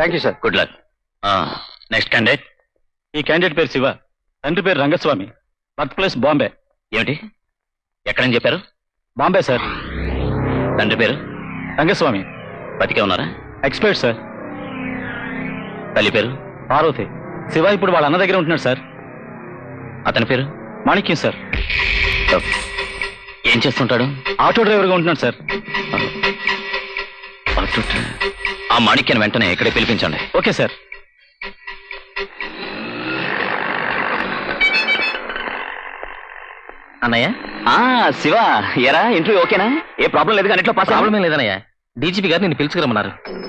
Thank you sir good luck next candidate ఈ candidate పేరు శివ తండ్రి పేరు రంగస్వామి బర్త్ ప్లేస్ బాంబే ఏమిటి ఎక్కడని చెప్పారు బాంబే సార్ తండ్రి పేరు రంగస్వామి బతికే ఉన్నారా ఎక్స్పర్ట్ సార్ తల్లి పేరు పార్వతి శివ ఇప్పుడు వాళ్ళ అన్న దగ్గర ఉంటున్నాడు సార్ అతని పేరు మాణిక్యం సార్ ఏం చేస్తుంటాడు ఆటో డ్రైవర్గా ఉంటున్నాడు సార్ అటుట. ఆ మాణిక్యను వెంటనే ఇక్కడే పిలిపించండి ఓకే సార్ అన్నయ్య ఆ శివ ఎరా ఇంటర్వ్యూ ఓకేనా ఏ ప్రాబ్లం లేదు అన్నిట్లో పాస్ ప్రాబ్లం ఏం లేదన్నయ్య డీజీపీ గారు నిన్ను పిలుచుకురమ్మన్నారు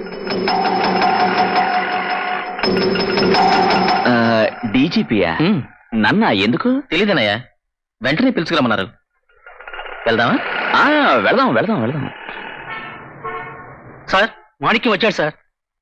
డీజీపీయా ఉమ్, నన్న ఎందుకు తెలీదన్నయ్య వెంటనే పిలుచుకురమ్మన్నారు వెళ్దామా ఆ వెళదాం వెళదాం వెళదాం సార్ మాణిక్యం వచ్చాడు సార్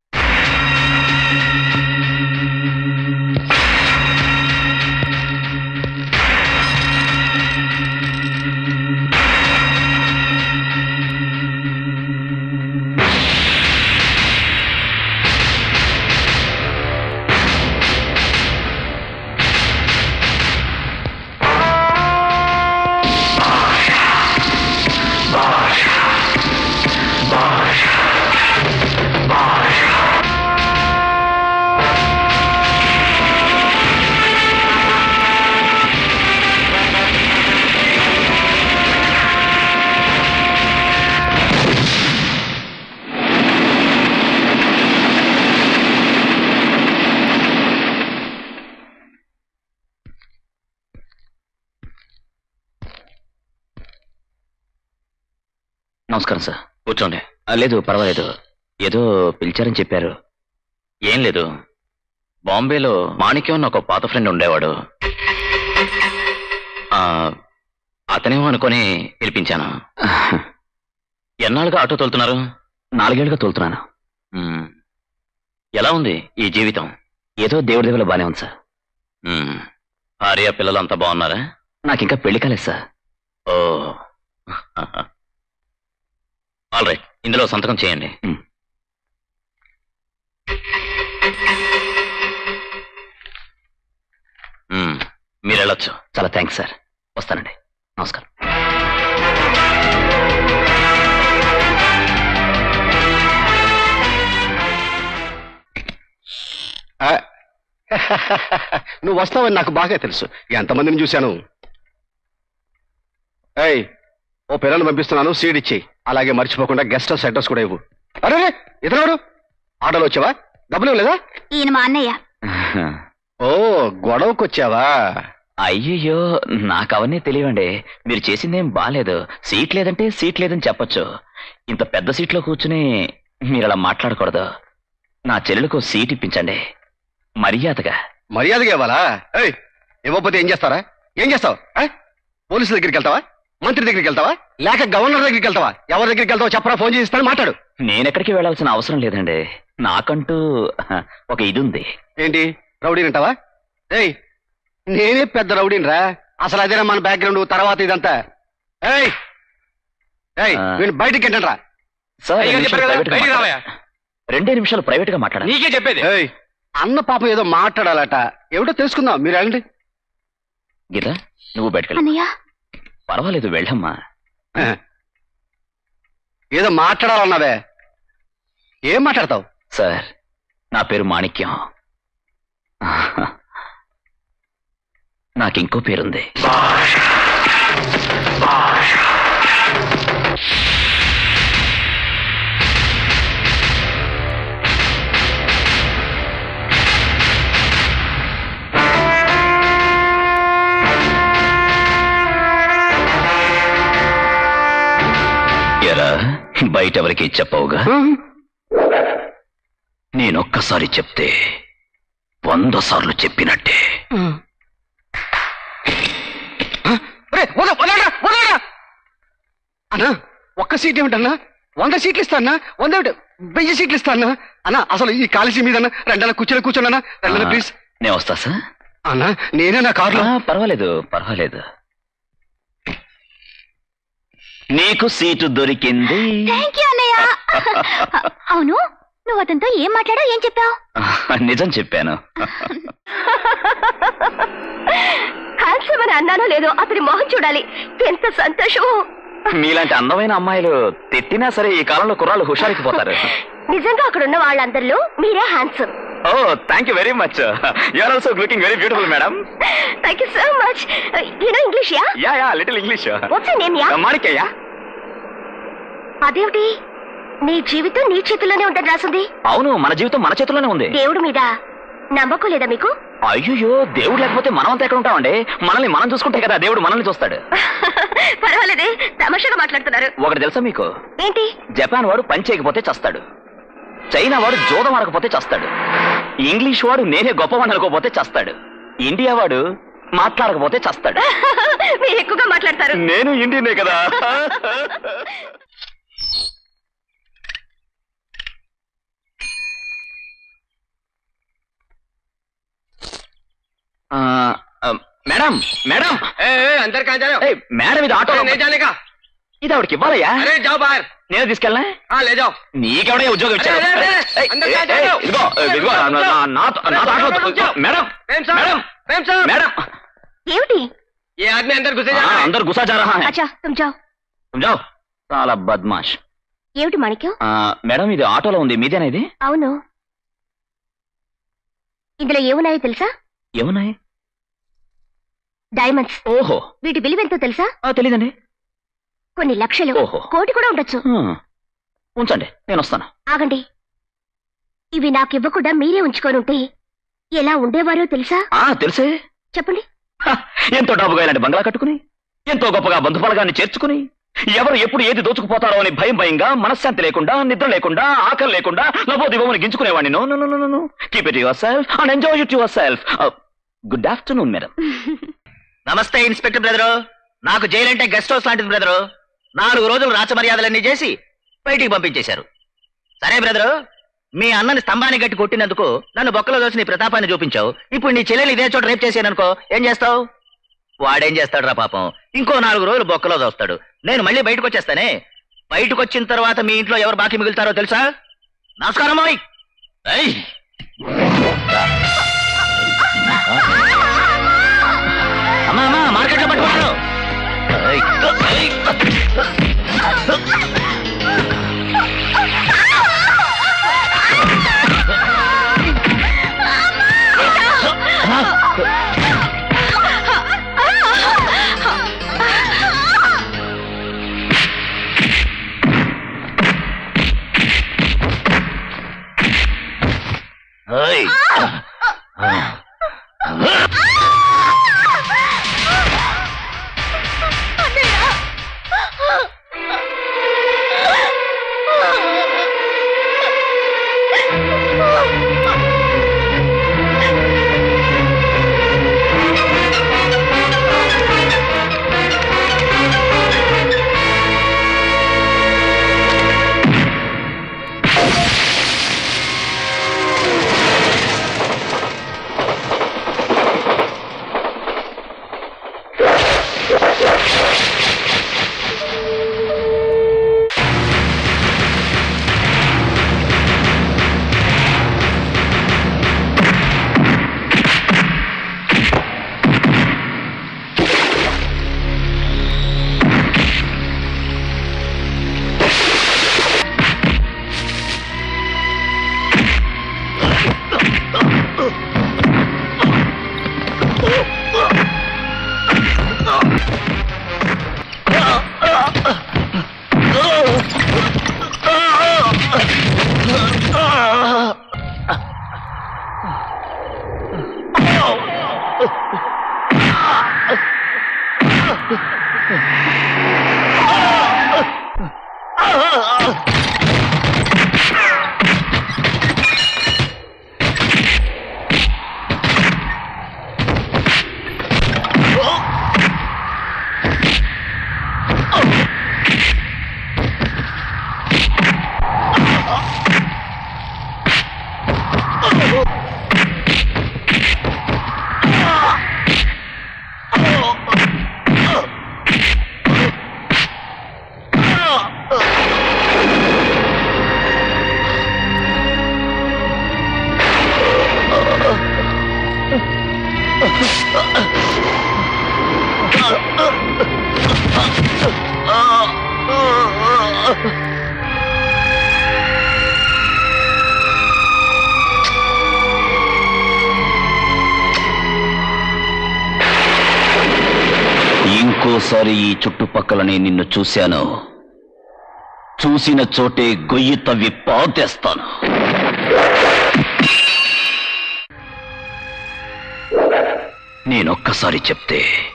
నమస్కారం సార్ కూర్చోండి ఆ, లేదు పర్వాలేదు ఏదో పిలిచారని చెప్పారు ఏం లేదు బాంబేలో మాణిక్యం అని ఒక పాత ఫ్రెండ్ ఉండేవాడు ఆ, అతనేమో అనుకొని పిలిపించాను ఎన్నాళ్ళుగా ఆటో తోలుతున్నారు నాలుగేళ్లుగా తోలుతున్నాను మ్మ్. ఎలా ఉంది ఈ జీవితం ఏదో దేవుడి దేవుల బానే ఉంది సార్ మ్మ్. భార్య పిల్లలు అంతా బాగున్నారా నాకు ఇంకా పెళ్లి కాలేదు సార్ ఓ ఆల్ రైట్ ఇందులో సంతకం చేయండి మ్మ్. మీరు వెళ్ళొచ్చు చాలా థ్యాంక్స్ సార్ వస్తానండి నమస్కారం ఆ, నువ్వు వస్తావని నాకు బాగా తెలుసు ఎంతమందిని చూశాను ఏయ్ ఓ పిల్లల్ని పంపిస్తున్నాను సీడ్ ఇచ్చి అలాగే మర్చిపోకుండా గెస్ట్ హౌస్ అడ్రస్ కూడా ఇవ్వు అరే ఇతరుడు ఆటోలో వచ్చావా డబ్బులు ఇవ్వలేదా ఈయన మా అన్నయ్య ఓ గొడవకు వచ్చావా అయ్యయ్యో నాకు అవన్నీ తెలియండి మీరు చేసిందేం బాలేదు సీట్ లేదంటే సీట్ లేదని చెప్పొచ్చు ఇంత పెద్ద సీట్లో కూర్చుని మీరు అలా మాట్లాడకూడదు నా చెల్లెలకు సీట్ ఇప్పించండి మర్యాదగా మర్యాదగా ఇవ్వాలా ఏయ్ ఇవ్వకపోతే ఏం చేస్తారా ఏం చేస్తావు ఆ? పోలీసుల దగ్గరికి వెళ్తావా మంత్రి దగ్గరికి వెళ్తావా లేక గవర్నర్ దగ్గరికి వెళ్తావా ఎవరి దగ్గరికి వెళ్తావో చెప్పరా ఫోన్ చేసి ఇస్తాను మాట్లాడు నేనెక్కడికి వెళ్ళాల్సిన అవసరం లేదండి నాకంటూ ఒక ఇది ఉంది ఏంటి రౌడీని అంటావా ఏయ్ నేనే పెద్ద రౌడీని రా అసలు అదేనా మన బ్యాక్గ్రౌండ్ తర్వాత ఇదంతా ఏయ్ ఏయ్ ఆ. వీళ్ళు బయటికి ఏంటంట్రా సార్ అయ్యగారు రెండు నిమిషాలు చెప్పారు కదా, ప్రైవేట్గా బయటికి మాట్లాడాలి. రెండే నిమిషాలు ప్రైవేట్ గా మాట్లాడాలి నీకే చెప్పేది ఏయ్ అన్న పాపం ఏదో మాట్లాడాలట ఏమిటో తెలుసుకుందాం మీరు వెళ్ళండి గీత నువ్వు బయటకెళ్ళి అన్నయ్య పర్వాలేదు వెళ్ళమ్మా ఏదో మాట్లాడాలన్నావే ఏం మాట్లాడతావు సార్ నా పేరు మాణిక్యం నాకు ఇంకో పేరుంది ఎరా బయట ఎవరికి చెప్పవుగా నేనొక్కసారి చెప్తే వంద సార్లు చెప్పినట్టే ఒరేయ్, వదలు, వదలరా, వదలరా! అన్నా ఒక్క సీట్ ఏమిటన్నా వంద సీట్లు ఇస్తానా వంద ఏమిటి వెయ్యి సీట్లు ఇస్తానా అన్నా అసలు ఈ కాలేజీ మీద రెండన్న కూర్చొని కూర్చోనన్నా రెండన్న ప్లీజ్ నేను వస్తా సార్ అన్నా నేనే నా కారులో ఆ, పర్వాలేదు పర్వాలేదు నీకు సీటు దొరికింది థ్యాంక్ యూ అన్నయ్య అవును నువ్వు అతనితో ఏం మాట్లాడావు ఏం చెప్పావు నిజం చెప్పాను హ్యాండ్సమ్ అని అన్నానో లేదో అతని మొహం చూడాలి ఎంత సంతోషం మీలాంటి అందమైన అమ్మాయిలు తిట్టినా సరే ఈ కాలంలో కుర్రాళ్ళు హుషారికి పోతారు నిజంగా అక్కడ ఉన్న వాళ్ళందరిలో మీరే handsome oh thank you very much you are also looking very beautiful madam thank you so much you know English ya ya ya little English what's name ya మాణిక్యయ్యా అదేమిటి నీ జీవితం నీ చేతుల్లోనే ఉందని రాసింది అవును మన జీవితం మన చేతుల్లోనే ఉంది దేవుడి మీద నమ్మకం లేదా మీకు అయ్యో దేవుడు లేకపోతే మనం అంతా ఎక్కడ ఉంటామండి మనల్ని మనం చూసుకుంటే కదా దేవుడు మనల్ని చూస్తాడు పర్వాలేదే తమాషాగా మాట్లాడుతున్నారు ఒకటి తెలుసా మీకు ఏంటి జపాన్ వాడు పని చేయకపోతే చస్తాడు చైనా వాడు జోదం ఆడకపోతే చస్తాడు ఇంగ్లీష్ వాడు నేనే గొప్పవాడిని అనుకోపోతే చస్తాడు ఇండియా వాడు మాట్లాడకపోతే చస్తాడు మీరు ఎక్కువగా మాట్లాడతారు నేను ఇండియనే కదా ఆ, ఆ, మేడం మేడం अंदर कहाँ जा रहे हो ఏయ్, మేడం ఇది ఆటో अरे, नहीं जाने का ఇది ఆవిడకి ఇవ్వాలయ్యా अरे जाओ बाहर నేను తీసుకెళ్ళనా हाँ ले जाओ నీకెవడే ఉద్యోగం ఇచ్చాడు అరే, అరే, అరే, ఏయ్, అందరూ ఏయ్, కాదు, ఏయ్, కాదు. ఇదిగో ఇదిగో నా- నా- నాతో నాతో ఆటో మేడం प्रेम साहब మేడం प्रेम साहब మేడం ఏమిటి ये आदमी अंदर घुसे जा ఆ, रहा है అందరు గుసా జా రహా హై అచ్చా తుమ్ జాओ జాओ చాలా బద్మాష్ ఏమిటి మాణిక్యం ఆ, మేడం ఇది ఆటోలో ఉంది మీదేనా ఇది అవును ఇందులో ఏమున్నాయో తెలుసా ఏమున్నాయి డైమండ్స్ ఓహో వీటి విలువెంతో తెలుసా ఆ, తెలీదండి కొన్ని లక్షలు ఓహో. కోటి కూడా ఉండొచ్చు హ్మ్. ఉంచండి నేను వస్తాను ఆగండి ఇవి నాకు ఇవ్వకుండా మీరే ఉంచుకొని ఉంటే ఎలా ఉండేవారో తెలుసా ఆ తెలుసే చెప్పండి హ, ఎంతో డబ్బుగా ఇలాంటి బంగ్లా కట్టుకుని ఎంతో గొప్పగా బంధుపలగాన్ని చేర్చుకుని ఎవరు ఎప్పుడు ఏది దోచుకుపోతారో అని భయం భయంగా మనశ్శాంతి లేకుండా నిద్ర లేకుండా ఆకలి లేకుండా లబోదిబోమని గించుకునేవాడిని no no no no no keep it yourself and enjoy it yourself good afternoon madam నమస్తే ఇన్స్పెక్టర్ బ్రదరు నాకు జైలు అంటే గెస్ట్ హౌస్ లాంటిది బ్రదరు నాలుగు రోజులు రాచమర్యాదలన్నీ చేసి బయటికి పంపించేశారు సరే బ్రదరు మీ అన్నని స్తంభాన్ని గట్టి కొట్టినందుకు నన్ను బొక్కలో దోసి నీ ప్రతాపాన్ని చూపించావు ఇప్పుడు నీ చెల్లెలు ఇదే చోట రేపు చేశాననుకో ఏం చేస్తావు వాడేం చేస్తాడు రా పాపం ఇంకో నాలుగు రోజులు బొక్కలో దోస్తాడు నేను మళ్ళీ బయటకు వచ్చేస్తానే బయటకు వచ్చిన తర్వాత మీ ఇంట్లో ఎవరు బాకీ మిగులుతారో తెలుసా నమస్కారం మావయ్ ఏయ్. అమ్మా అమ్మా మార్కెట్లో పట్టుకున్నాను ఏయ్. ఏయ్. ఏయ్. ఇంకోసారి ఈ చుట్టుపక్కలనే నిన్ను చూశాను చూసిన చోటే గొయ్యి తవ్వి పాతేస్తాను నేనొక్కసారి చెప్తే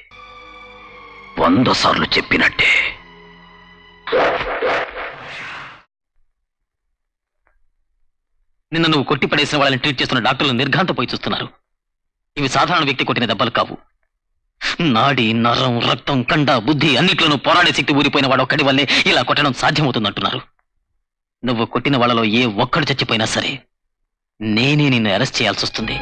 వంద సార్లు చెప్పినట్టే నిన్న నువ్వు కొట్టి పడేసిన వాళ్ళని ట్రీట్ చేస్తున్న డాక్టర్లు నిర్ఘాంతపోయి చూస్తున్నారు ఇవి సాధారణ వ్యక్తి కొట్టిన దెబ్బలు కావు నాడి నరం రక్తం కండ బుద్ధి అన్నిట్లోనూ పోరాడే శక్తి ఊరిపోయిన వాడు ఒక్కడి వల్లే ఇలా కొట్టడం సాధ్యమవుతుందంటున్నారు నువ్వు కొట్టిన వాళ్ళలో ఏ ఒక్కడు చచ్చిపోయినా సరే నేనే నిన్ను అరెస్ట్ చేయాల్సి వస్తుంది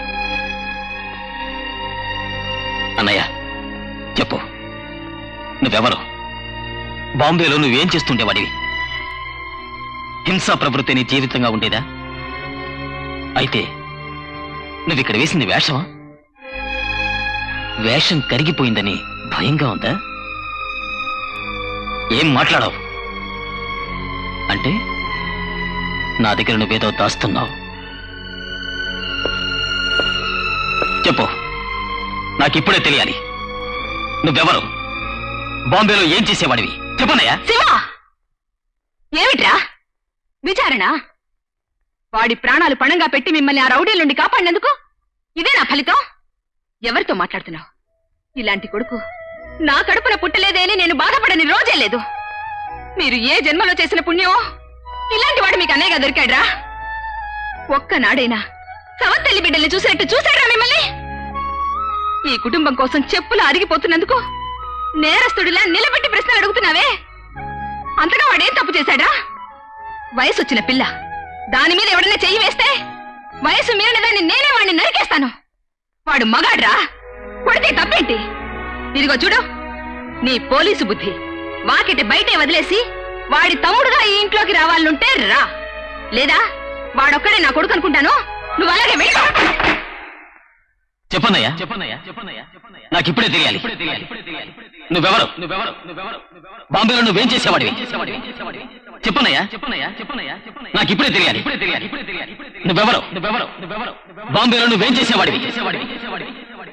అన్నయ్య చెప్పు నువ్వెవరు బాంబేలో నువ్వేం చేస్తుండేవాడివి హింసా ప్రవృత్తి నీ జీవితంగా ఉండేదా అయితే నువ్వు ఇక్కడ వేసింది వేషమా వేషం కరిగిపోయిందని భయంగా ఉందా ఏం మాట్లాడవు అంటే నా దగ్గర నువ్వేదో దాస్తున్నావు చెప్పు నాకిప్పుడే తెలియాలి నువ్వెవరు బాంబేలో ఏం చేసేవాడివి చెప్పనయ్యా శివా ఏమిట్రా విచారణ వాడి ప్రాణాలు పణంగా పెట్టి మిమ్మల్ని ఆ రౌడీల నుండి కాపాడినందుకు ఇదే నా ఫలితం ఎవరితో మాట్లాడుతున్నావు ఇలాంటి కొడుకు నా కడుపున పుట్టలేదే అని నేను బాధపడని రోజే లేదు మీరు ఏ జన్మలో చేసిన పుణ్యమో ఇలాంటి వాడు మీకు అనేగా దొరికాడ్రా ఒక్కనాడైనా సవత్తల్లి బిడ్డల్ని చూసినట్టు చూశాడ్రా మిమ్మల్ని ఈ కుటుంబం కోసం చెప్పులు అరిగిపోతున్నందుకు నేరస్తుడిలా నిలబెట్టి ప్రశ్నలు అడుగుతున్నావే అంతగా వాడేం తప్పు చేశాడా వయసు వచ్చిన పిల్ల దాని మీద ఎవడన్నా చెయ్యి వేస్తే వయసు మీరిన దాన్ని నేనే వాడిని నరికేస్తాను వాడు మగాడ్రా కొడితే తప్పేంటి ఇదిగో చూడు నీ పోలీసు బుద్ధి వాకిటి బయటే వదిలేసి వాడి తమ్ముడుగా ఈ ఇంట్లోకి రావాలనుంటే రా లేదా వాడొక్కడే నా కొడుకు అనుకుంటాను నువ్వు అలాగే వెళ్ళి చెప్పన్నయ్యా చెప్పన్నయ్యా చెప్పన్నయ్యా నాకు ఇప్పుడే తెలియాలి నువ్వెవరు నువ్వెవరు నువ్వెవరు బాంబేలో నువ్వేం చేసేవాడివి చెప్పన్నయ్యా చెప్పన్నయ్యా చెప్పన్నయ్యా నాకు ఇప్పుడే తెలియాలి ఇప్పుడే తెలియాలి నువ్వెవరు నువ్వెవరు నువ్వెవరు బాంబేలో నువ్వేం చేసేవాడివి చేసేవాడివి చేసేవాడివి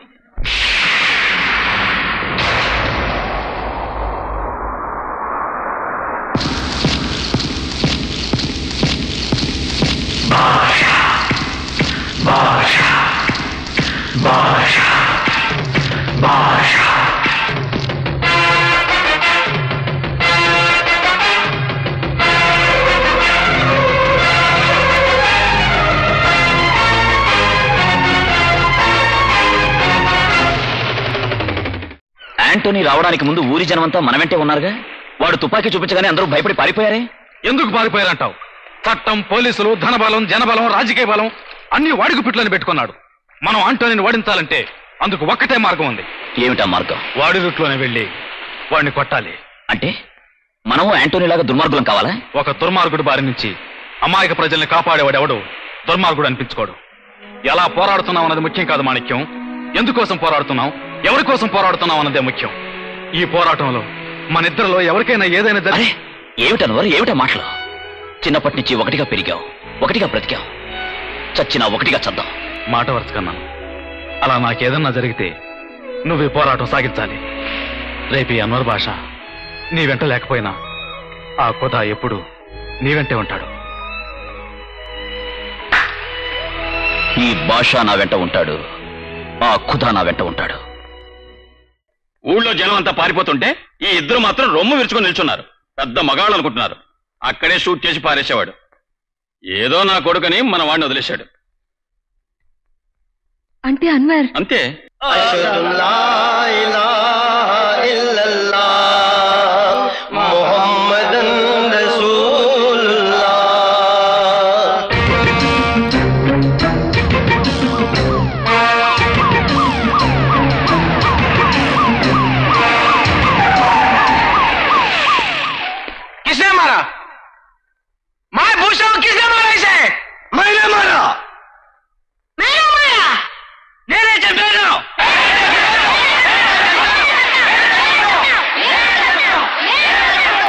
యాంటోనీ రావడానికి ముందు ఊరి జనమంతా మన వెంటే ఉన్నారుగా వాడు తుపాకీ చూపించగానే అందరూ భయపడి పారిపోయారే ఎందుకు పారిపోయారంటావు చట్టం పోలీసులు ధనబలం జనబలం రాజకీయ బలం అన్ని వాడికి పిట్లని పెట్టుకున్నాడు మనం ఆంటోనీని ఓడించాలంటే అందుకు ఒక్కటే మార్గం ఉంది ఏమిటా మార్గం వాడి రూట్లోనే వెళ్ళి వాడిని కొట్టాలి అంటే మనము యాంటోనీ లాగా దుర్మార్గులం కావాలా ఒక దుర్మార్గుడు బారి నుంచి అమాయక ప్రజల్ని కాపాడేవాడు ఎవడు దుర్మార్గుడు అనిపించుకోడు ఎలా పోరాడుతున్నాం అన్నది ముఖ్యం కాదు మాణిక్యం ఎందుకోసం పోరాడుతున్నాం ఎవరి కోసం పోరాడుతున్నాం అన్నదే ముఖ్యం ఈ పోరాటంలో మన ఇద్దరిలో ఎవరికైనా ఏదైనా అరే జరిగి ఏమిటనువారు ఏమిటా మాటలు చిన్నప్పటి నుంచి ఒకటిగా పెరిగావు ఒకటిగా బ్రతికావు చచ్చినా ఒకటిగా చద్దాం మాట వరుసకన్నాను అలా నాకేదన్నా జరిగితే నువ్వు ఈ పోరాటం సాగించాలి రేపు ఈ అన్వర్ భాష నీ వెంట లేకపోయినా ఆ కొద ఎప్పుడు నీ వెంటే ఉంటాడు ఈ భాష నా వెంట ఉంటాడు ఆ ఖుదా నా వెంట ఉంటాడు ఊళ్ళో జనం అంతా పారిపోతుంటే ఈ ఇద్దరు మాత్రం రొమ్ము విరుచుకొని నిల్చున్నారు పెద్ద మగాళ్ళు అనుకుంటున్నారు అక్కడే షూట్ చేసి పారేసేవాడు ఏదో నా కొడుకని మన వాడిని వదిలేశాడు అంటే అన్వర్ అంతే किसने मारा मैं पूछ रहा हूँ किसने मारा इसे मैंने मारा मैंने मारा ले ले चल भेजो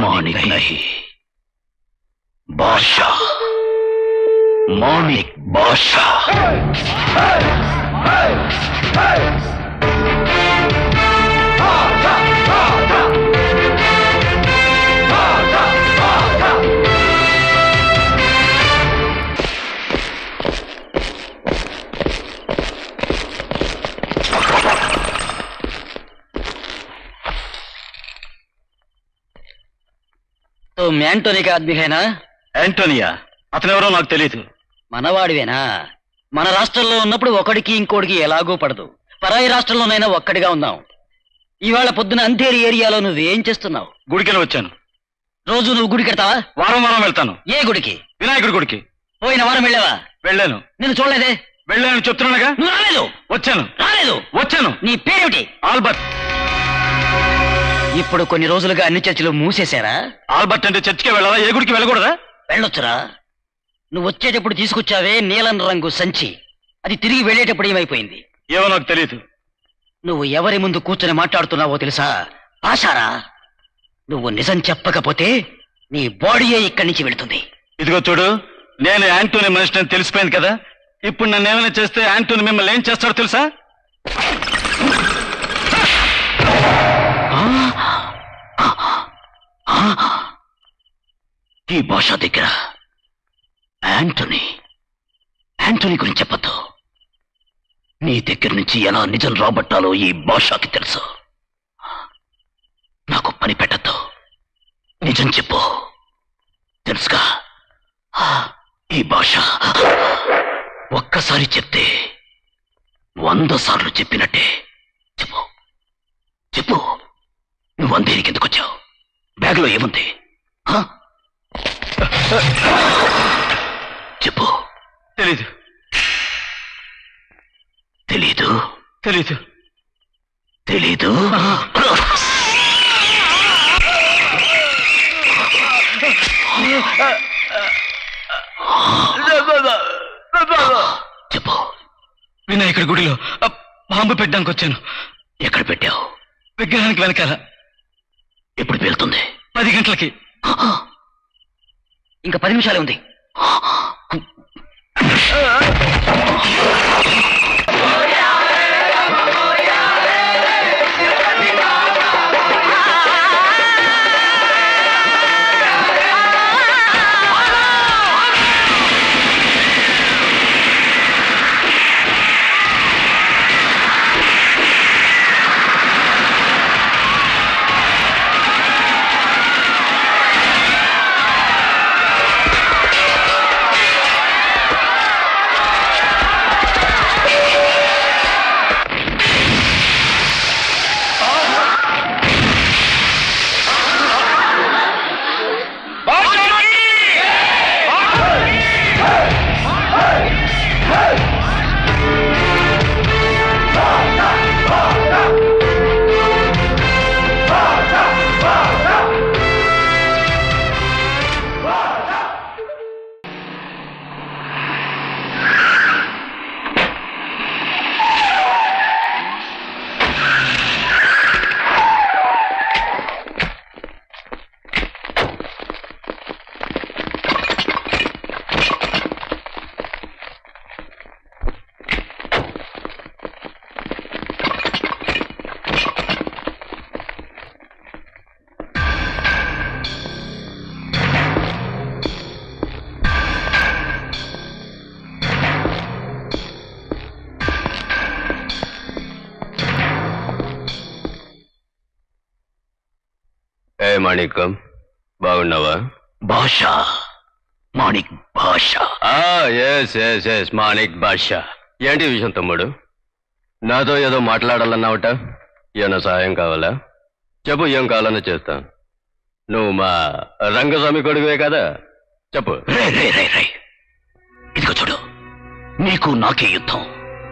मानिक नहीं बादशाह मानिक बादशाह तो మ్యాంటోనీ का आदमी है ना యాంటోనియా అతనెవరో నాకు తెలియదు మనవాడివేనా మన రాష్ట్రంలో ఉన్నప్పుడు ఒకడికి ఇంకోడికి ఎలాగో పడదు పరాయి రాష్ట్రంలోనైనా ఒక్కడిగా ఉన్నాం ఇవాళ పొద్దున అంధేరి ఏరియాలో నువ్వేం చేస్తున్నావు గుడికెళ్ళి వచ్చాను రోజు నువ్వు గుడికి వెళ్తావా వారం వారం వెళ్తాను ఏ గుడికి వినాయకుడి గుడికి పోయిన వారం వెళ్ళావా వెళ్ళాను నిన్ను చూడలేదే వెళ్ళాను చెప్తున్నానుగా నువ్వు రాలేదు వచ్చాను రాలేదు వచ్చాను నీ పేరేమిటి ఆల్బర్ట్ ఇప్పుడు కొన్ని రోజులుగా అన్ని చర్చిలు మూసేశారా ఆల్బర్ట్ అంటే చర్చికి వెళ్ళాలా ఏ గుడికి వెళ్ళకూడదా వెళ్ళొచ్చురా నువ్వు వచ్చేటప్పుడు తీసుకొచ్చావే నీలం రంగు సంచి అది తిరిగి వెళ్ళేటప్పుడు ఏమైపోయింది ఏమో నాకు తెలియదు నువ్వు ఎవరి ముందు కూర్చొని మాట్లాడుతున్నావో తెలుసా ఆశారా నువ్వు నిజం చెప్పకపోతే నీ బాడీయే ఇక్కడి నుంచి వెళుతుంది ఇదిగో చూడు నేను యాంటోనీ మనిషిని తెలిసిపోయింది కదా ఇప్పుడు నన్ను ఏమైనా చేస్తే యాంటోనీ మిమ్మల్ని ఏం చేస్తాడో తెలుసా ఈ భాష దగ్గర యాంటనీ యాంటనీ గురించి చెప్పద్దు నీ దగ్గర నుంచి ఎలా నిజం రాబట్టాలో ఈ భాషకి తెలుసు నాకు పని పెట్టద్దు నిజం చెప్పు తెలుసుగా ఈ భాష ఒక్కసారి చెప్తే వంద సార్లు చెప్పినట్టే చెప్పు చెప్పు నువ్వు అందేరికి ఎందుకు వచ్చావు బ్యాగ్లో ఏముంది హ? చెప్పు తెలీదు తెలీదు తెలీదు తెలీదు చెప్పు వినాయకుడి గుడిలో ఆ, బాంబు పెట్టడానికి వచ్చాను ఎక్కడ పెట్టావు విగ్రహానికి వెనకాల ఎప్పుడు పేలుతుంది పది గంటలకి ఇంకా పది నిమిషాలే ఉంది ఏ మాణిక్యం బాగున్నావా Basha Manik Basha yes yes yes Manik Basha ఏంటి విషయం తమ్ముడు నాతో ఏదో మాట్లాడాలన్నావట ఏమైనా సహాయం కావాలా చెప్పు ఏం కావాలన్నా చేస్తా నువ్వు మా రంగస్వామి కొడుకువే కదా చెప్పు రే రే రే రే ఇదిగో చూడు నీకు నాకే యుద్ధం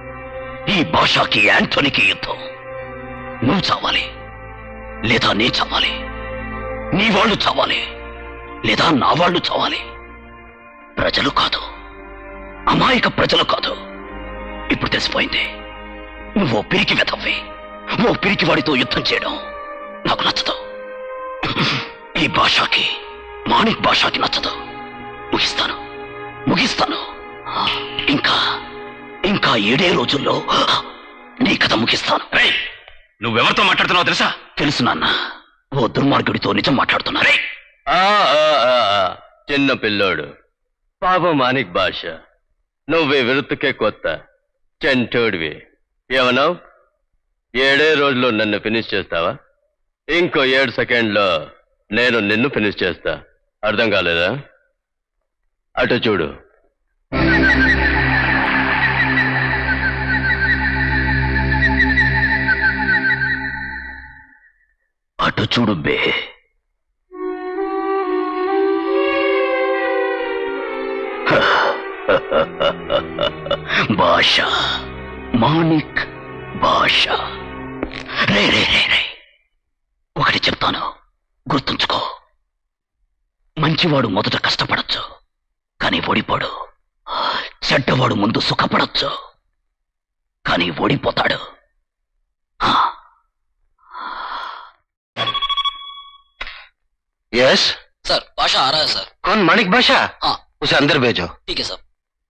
ఈ భాషకి యాంటోనీకి యుద్ధం నువ్వు చావాలి లేదా నీ చావాలి నీ వాళ్ళు చావాలి లేదా నా వాళ్ళు చావాలి ప్రజలు కాదు అమాయక ప్రజలు కాదు ఇప్పుడు తెలిసిపోయింది నువ్వు పిరికి వెతవ్వి ఓ పిరికి వాడితో యుద్ధం చేయడం నాకు నచ్చదు ఈ భాషకి మాణిక్ భాషకి నచ్చదు ముగిస్తాను ముగిస్తాను ఇంకా ఇంకా ఏడే రోజుల్లో నీ కథ ముగిస్తాను రేయ్ నువ్వెవరితో మాట్లాడుతున్నావు తెలుసా తెలుసు నాన్న ఓ దుర్మార్గుడితో నిజం మాట్లాడుతున్నా రేయ్, ఆ, ఆ, ఆ, ఆ, చిన్న పిల్లోడు పాపం మానిక్ భాష నువ్వు విరుతుకే కొత్త చెంటోడివి ఏమన్నావు ఏడే రోజుల్లో నన్ను ఫినిష్ చేస్తావా ఇంకో ఏడు సెకండ్లో నేను నిన్ను ఫినిష్ చేస్తా అర్థం కాలేదా అటు చూడు అటు చూడు బే భాష మాణిక్ భాష రే రే రే రే ఒకటి చెప్తాను గుర్తుంచుకో మంచివాడు మొదట కష్టపడచ్చు కానీ ఓడిపోడు చెడ్డవాడు ముందు సుఖపడచ్చు కానీ ఓడిపోతాడు ఆ यस सर बादशाह आ रहा है सर कौन माणिक बादशाह हाँ उसे अंदर भेजो ठीक है sir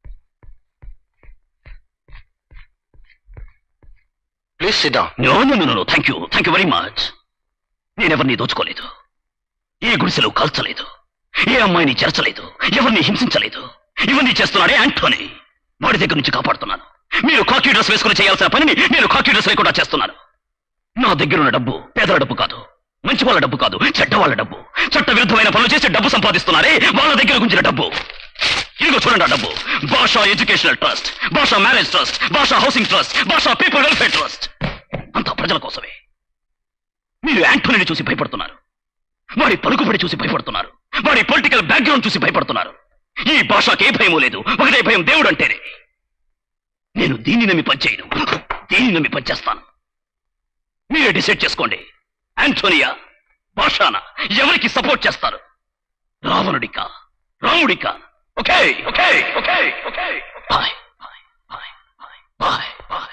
please sit down no no no no thank you thank you very much నేనెవరిని దోచుకోలేదు ఏ గుడిసెలు కాల్చలేదు ఏ అమ్మాయిని చేర్చలేదు ఎవరిని హింసించలేదు ఇవన్నీ చేస్తున్నాడే యాంటోనీ వాడి దగ్గర నుంచి కాపాడుతున్నాను మీరు కాకీ డ్రెస్ వేసుకుని చేయాల్సిన పనిని నేను కాకీ డ్రెస్ లేకుండా చేస్తున్నాను నా దగ్గర ఉన్న డబ్బు పేదల డబ్బు కాదు మంచి వాళ్ళ డబ్బు కాదు చెడ్డ వాళ్ళ డబ్బు చట్ట విరుద్ధమైన పనులు చేసి డబ్బు సంపాదిస్తున్నారే వాళ్ళ దగ్గర గుంచిన డబ్బు ఇదిగో చూడండి ఆ డబ్బు Basha educational trust Basha marriage trust Basha housing trust Basha people welfare trust అంతా ప్రజల కోసమే మీరు యాంటోనీని చూసి భయపడుతున్నారు వాడి పలుకుబడి చూసి భయపడుతున్నారు వాడి పొలిటికల్ బ్యాక్గ్రౌండ్ చూసి భయపడుతున్నారు ఈ భాషకి ఏ భయమూ లేదు ఒకటే భయం దేవుడు అంటేనే నేను దీన్ని నమ్మి పనిచేయను దీన్ని నమ్మి పనిచేస్తాను మీరే డిసైడ్ చేసుకోండి యాంటోనియా భాషాన ఎవరికి సపోర్ట్ చేస్తారు రావణుడికా రాముడికా okay okay okay okay bye bye bye bye bye bye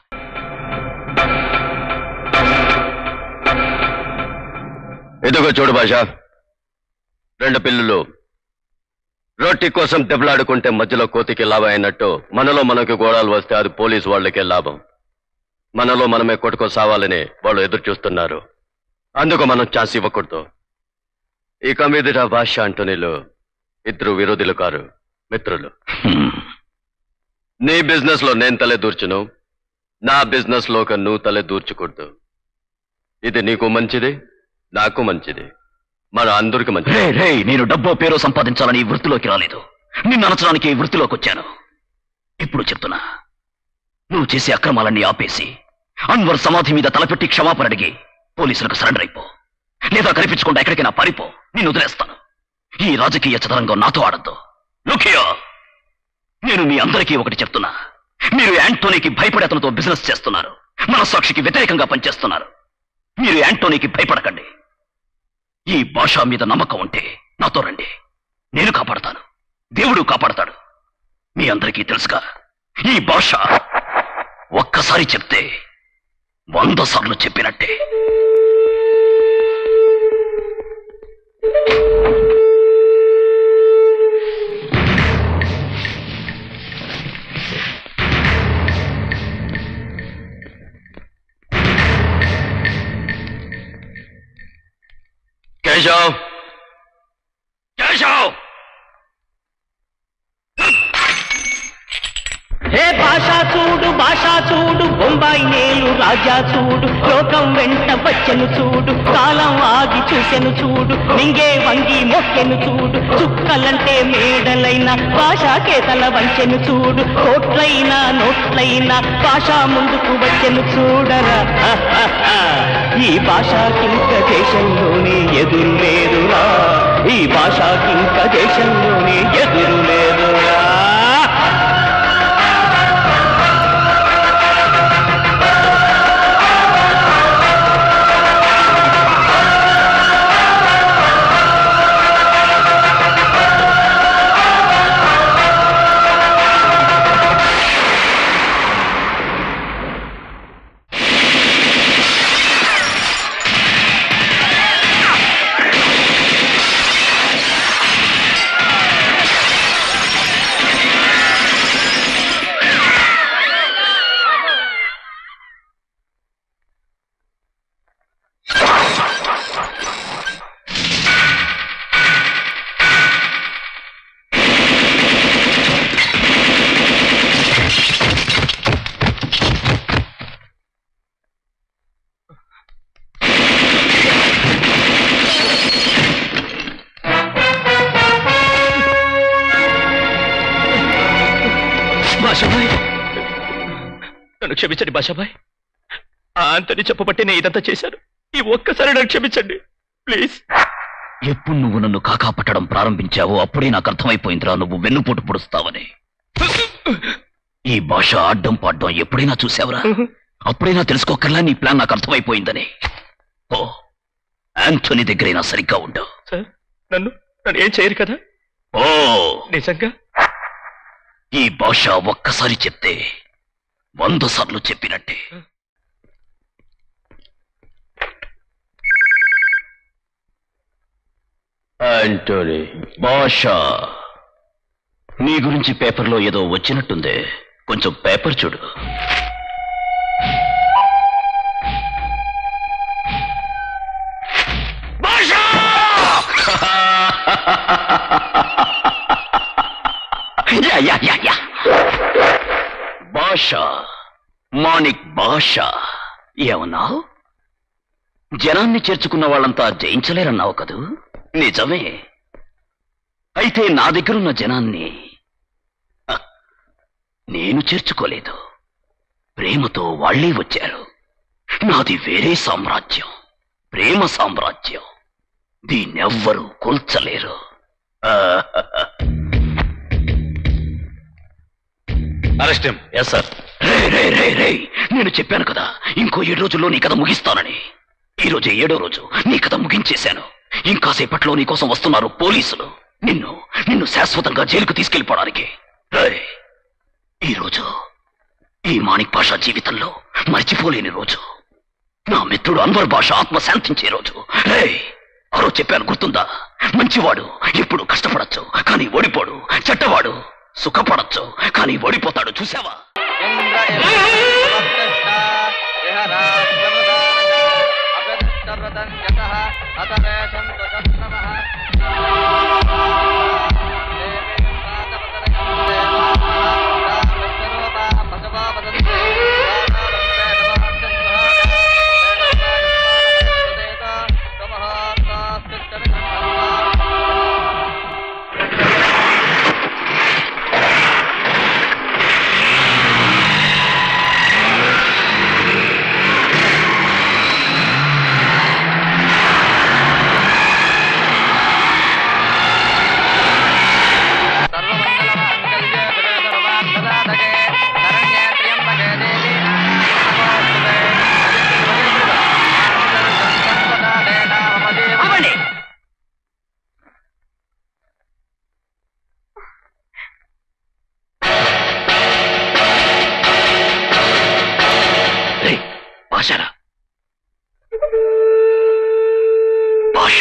ఇదిగో చూడు భాష రెండు పిల్లలు రొట్టి కోసం దెబ్బలాడుకుంటే మధ్యలో కోతికి లాభం అయినట్టు మనలో మనకి గోడాలు వస్తే అది పోలీసు వాళ్ళకే లాభం మనలో మనమే కొట్టుకో సావాలని వాళ్ళు ఎదురు చూస్తున్నారు అందుకు మనం ఛాన్స్ ఇవ్వకూడదు ఇక మీదట భాష అంటోనీలు ఇద్దరు విరోధులు కారు మిత్రులు హ్మ్. నీ బిజినెస్ లో నేను తలే దూర్చును నా బిజినెస్ లో ఒక నువ్వు తలే దూర్చకూడదు ఇది నీకు మంచిది నాకు మంచిది మన అందరికి రే మంచిది రే నేను డబ్బో పేరు సంపాదించాలని ఈ వృత్తిలోకి రాలేదు నిన్ను అనచడానికి ఈ వృత్తిలోకి వచ్చాను ఇప్పుడు చెప్తున్నా నువ్వు చేసే అక్రమాలన్నీ ఆపేసి అన్వర్ సమాధి మీద తలపెట్టి క్షమాపణ అడిగి పోలీసులకు సరెండర్ అయిపో లేదా కనిపించకుండా ఎక్కడికైనా పారిపో నిన్ను వదిలేస్తాను ఈ రాజకీయ చదరంగం నాతో ఆడద్దు లుకియో నేను మీ అందరికీ ఒకటి చెప్తున్నా మీరు యాంటోనీకి భయపడి అతనితో బిజినెస్ చేస్తున్నారు మనస్సాక్షికి వ్యతిరేకంగా పనిచేస్తున్నారు మీరు యాంటోనీకి భయపడకండి ఈ భాష మీద నమ్మకం ఉంటే నాతో రండి నేను కాపాడతాను దేవుడు కాపాడతాడు మీ అందరికీ తెలుసుగా ఈ భాష ఒక్కసారి చెప్తే వంద సార్లు చెప్పినట్టే కేశవ్ కేశవ్ హే భాష చూడు భాష చూడు బొంబాయి నేలు రాజా చూడు లోకం వెంట వచ్చెను చూడు కాలం ఆగి చూసెను చూడు నింగే వంగి మొక్కెను చూడు చుక్కలంటే మేడలైన భాష కేతల వంచెను చూడు కోట్లైన నోట్లైన భాష ముందుకు వచ్చెను చూడరా ఈ భాషకింక దేశంలోనే ఎదురు లేదురా ఈ భాషకింక దేశంలోనే ఎదురు లేదురా ఆ నన్ను క్షమించండి బాషాబాయ్ ఆ అంతని చెప్పబట్టి నేను ఇదంతా చేశాను ఈ ఒక్కసారి నన్ను క్షమించండి ప్లీజ్ ఎప్పుడు నువ్వు నన్ను కాకాపట్టడం ప్రారంభించావో అప్పుడే నాకు అర్థమైపోయిందిరా నువ్వు వెన్నుపోటు పొడుస్తావని ఈ భాష అడ్డం పాడ్డం ఎప్పుడైనా చూసావురా అప్పుడైనా తెలుసుకోకర్లా నీ ప్లాన్ నాకు అర్థమైపోయిందని ఓ యాంథోనీ దగ్గరైనా సరిగ్గా ఉండవు సార్ నన్ను నన్ను ఏం చేయరు కదా ఓ నిజంగా ఈ భాష ఒక్కసారి చెప్తే వంద సార్లు చెప్పినట్టే యాంటోనీ భాష నీ గురించి పేపర్లో ఏదో వచ్చినట్టుందే కొంచెం పేపర్ చూడు యా, యా, యా, యా. భాష మాణిక్ భాష ఏమన్నావు జనాన్ని చేర్చుకున్న వాళ్ళంతా జయించలేరన్నావు కదూ నిజమే అయితే నా దగ్గరున్న జనాన్ని హ, నేను చేర్చుకోలేదు ప్రేమతో వాళ్ళే వచ్చారు నాది వేరే సామ్రాజ్యం ప్రేమ సామ్రాజ్యం దీన్నెవ్వరూ కూల్చలేరు అరెస్ట్ ఎస్ సార్ రే రే రే రే నేను చెప్పాను కదా ఇంకో ఏడు రోజుల్లో నీ కథ ముగిస్తానని ఈ రోజే ఏడో రోజు నీ కథ ముగించేశాను ఇంకాసేపట్లో నీ కోసం వస్తున్నారు పోలీసులు నిన్ను నిన్ను శాశ్వతంగా జైలుకు తీసుకెళ్లిపోవడానికి రేయ్, ఈ రోజు ఈ మాణిక్ భాష జీవితంలో మర్చిపోలేని రోజు నా మిత్రుడు అన్వర్ భాష ఆత్మ శాంతించే రోజు రే ఆ రోజు చెప్పాను గుర్తుందా మంచివాడు ఇప్పుడు కష్టపడచ్చు కానీ ఓడిపోడు చెడ్డవాడు సుఖపడచ్చు కానీ ఓడిపోతాడు చూసావా రే భాషరా భాష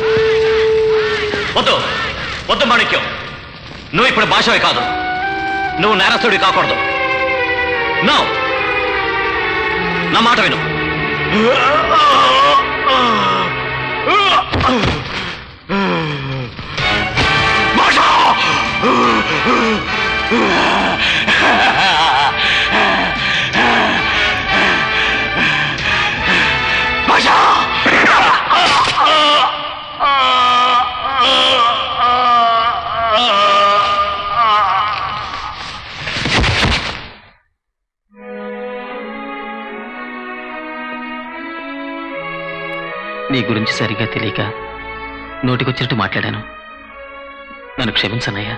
వద్దు వద్దు మాణిక్యం నువ్వు ఇప్పుడు భాషవే కాదు నువ్వు నేరస్తుడి కాకూడదు నో నా మాట విను నీ గురించి సరిగా తెలియక నోటికొచ్చినట్టు మాట్లాడాను నన్ను క్షమించనయ్యా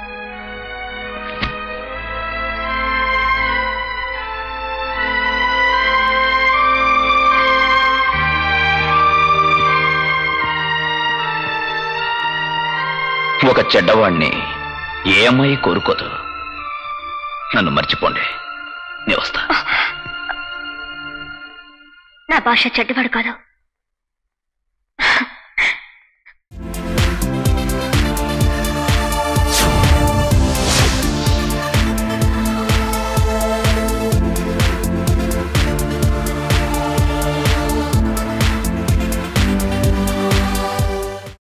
ఒక చెడ్డవాణ్ణి ఏ అమ్మాయి కోరుకోదు నన్ను మర్చిపోండి నేను వస్తా నా భాష చెడ్డవాడు కాదు